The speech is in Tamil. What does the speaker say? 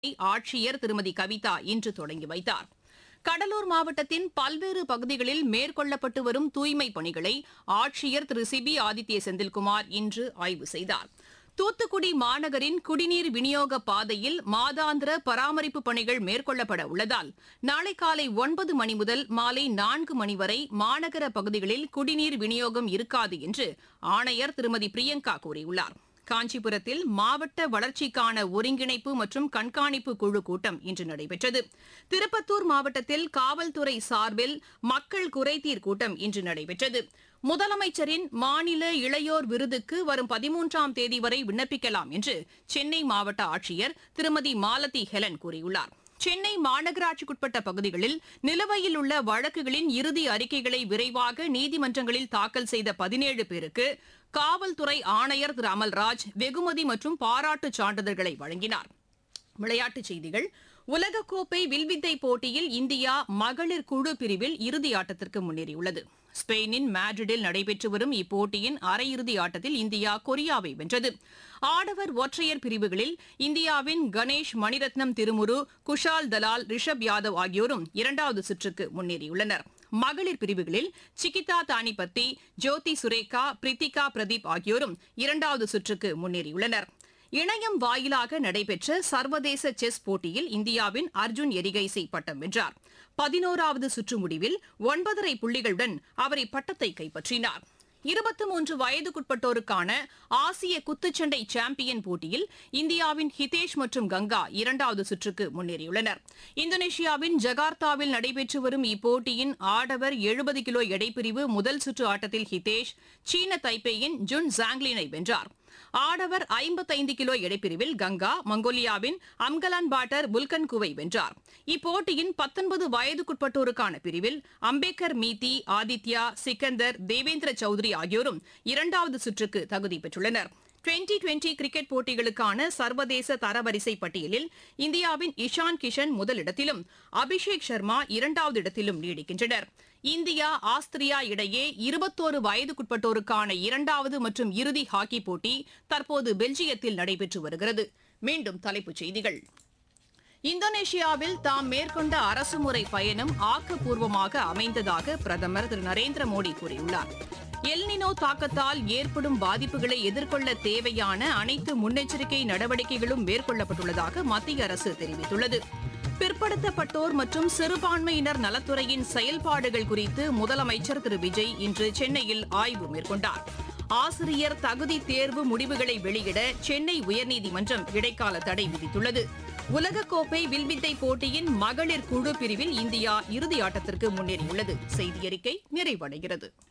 ஆட்சியர் திருமதி கவிதா இன்று தொடங்கி வைத்தார் கடலூர் மாவட்டத்தின் பல்வேறு பகுதிகளில் மேற்கொள்ளப்பட்டு வரும் தூய்மைப் பணிகளை ஆட்சியர் திரு சிபி ஆதித்ய செந்தில்குமார் இன்று ஆய்வு செய்தார் தூத்துக்குடி மாநகரின் குடிநீர் விநியோக பாதையில் மாதாந்திர பராமரிப்பு பணிகள் மேற்கொள்ளப்பட உள்ளதால் நாளை காலை ஒன்பது மணி முதல் மாலை நான்கு மணி வரை மாநகர பகுதிகளில் குடிநீர் விநியோகம் இருக்காது என்று ஆணையர் திருமதி பிரியங்கா கூறியுள்ளார் காஞ்சிபுரத்தில் மாவட்ட வளர்ச்சிக்கான ஒருங்கிணைப்பு மற்றும் கண்காணிப்பு குழு கூட்டம் இன்று நடைபெற்றது திருப்பத்தூர் மாவட்டத்தில் காவல்துறை சார்பில் மக்கள் குறைதீர் கூட்டம் இன்று நடைபெற்றது முதலமைச்சரின் மாநில இளையோர் விருதுக்கு வரும் பதிமூன்றாம் தேதி வரை விண்ணப்பிக்கலாம் என்று சென்னை மாவட்ட ஆட்சியர் திருமதி மாலதி ஹெலன் கூறியுள்ளார் சென்னை மாநகராட்சிக்குட்பட்ட பகுதிகளில் நிலுவையில் உள்ள வழக்குகளின் இறுதி அறிக்கைகளை விரைவாக நீதிமன்றங்களில் தாக்கல் செய்த பதினேழு பேருக்கு காவல்துறை ஆணையர் திரு அமல்ராஜ் வெகுமதி மற்றும் பாராட்டுச் சான்றிதழ்களை வழங்கினார் விளையாட்டுச் செய்திகள் உலகக்கோப்பை வில்வித்தை போட்டியில் இந்தியா மகளிர் குழு பிரிவில் இறுதி ஆட்டத்திற்கு முன்னேறியுள்ளது ஸ்பெயினின் மேட்ரிடில் நடைபெற்று வரும் இப்போட்டியின் அரையிறுதி ஆட்டத்தில் இந்தியா கொரியாவை வென்றது ஆடவர் ஒற்றையர் பிரிவுகளில் இந்தியாவின் கணேஷ் மணிரத்னம் திருமுரு குஷால் தலால் ரிஷப் யாதவ் ஆகியோரும் இரண்டாவது சுற்றுக்கு முன்னேறியுள்ளனர் மகளிர் பிரிவுகளில் சிகிதா தானிபத்தி ஜோதி சுரேகா பிரித்திகா பிரதீப் ஆகியோரும் இரண்டாவது சுற்றுக்கு முன்னேறியுள்ளனர் இணையம் வாயிலாக நடைபெற்ற சர்வதேச செஸ் போட்டியில் இந்தியாவின் அர்ஜுன் எரிகைசி பட்டம் வென்றார் பதினோராவது சுற்று முடிவில் ஒன்பதரை புள்ளிகளுடன் அவர் இப்பட்டத்தை கைப்பற்றினார் இருபத்தி மூன்று வயதுக்குட்பட்டோருக்கான ஆசிய குத்துச்சண்டை சாம்பியன் போட்டியில் இந்தியாவின் ஹிதேஷ் மற்றும் கங்கா இரண்டாவது சுற்றுக்கு முன்னேறியுள்ளனர் இந்தோனேஷியாவின் ஜகார்த்தாவில் நடைபெற்று வரும் இப்போட்டியின் ஆடவர் எழுபது கிலோ எடைப்பிரிவு முதல் சுற்று ஆட்டத்தில் ஹிதேஷ் சீன தைப்பேயின் ஜுன் ஜாங்லினை வென்றார் ஆடவர் ஐம்பத்தைந்து கிலோ எடைப்பிரிவில் கங்கா மங்கோலியாவின் அம்கலான் பாட்டர் புல்கன்குவை வென்றார் இப்போட்டியின் பத்தொன்பது வயதுக்குட்பட்டோருக்கான பிரிவில் அம்பேக்கர் மீதி ஆதித்யா சிக்கந்தர் தேவேந்திர சௌத்ரி ஆகியோரும் இரண்டாவது சுற்றுக்கு தகுதி பெற்றுள்ளனர் டுவெண்டி டுவெண்டி கிரிக்கெட் போட்டிகளுக்கான சர்வதேச தரவரிசை பட்டியலில் இந்தியாவின் இஷான் கிஷன் முதலிடத்திலும் அபிஷேக் சர்மா இரண்டாவது இடத்திலும் நீடிக்கின்றனர் இந்தியா ஆஸ்திரியா இடையே இருபத்தோரு வயதுக்குட்பட்டோருக்கான இரண்டாவது மற்றும் இறுதி ஹாக்கி போட்டி தற்போது பெல்ஜியத்தில் நடைபெற்று வருகிறது மீண்டும் தலைப்புச் செய்திகள் இந்தோனேஷியாவில் தாம் மேற்கொண்ட அரசுமுறை பயணம் ஆக்கப்பூர்வமாக அமைந்ததாக பிரதமர் திரு நரேந்திர மோடி கூறியுள்ளார் எல்னினோ தாக்கத்தால் ஏற்படும் பாதிப்புகளை எதிர்கொள்ள தேவையான அனைத்து முன்னெச்சரிக்கை நடவடிக்கைகளும் மேற்கொள்ளப்பட்டுள்ளதாக மத்திய அரசு தெரிவித்துள்ளது பிற்படுத்தப்பட்டோர் மற்றும் சிறுபான்மையினர் நலத்துறையின் செயல்பாடுகள் குறித்து முதலமைச்சர் திரு விஜய் இன்று சென்னையில் ஆய்வு மேற்கொண்டார் ஆசிரியர் தகுதி தேர்வு முடிவுகளை வெளியிட சென்னை உயர்நீதிமன்றம் இடைக்கால தடை விதித்துள்ளது உலகக்கோப்பை வில்வித்தை போட்டியின் மகளிர் குழு பிரிவில் இந்தியா இறுதி ஆட்டத்திற்கு முன்னேறியுள்ளது செய்தி அறிக்கை நிறைவடைகிறது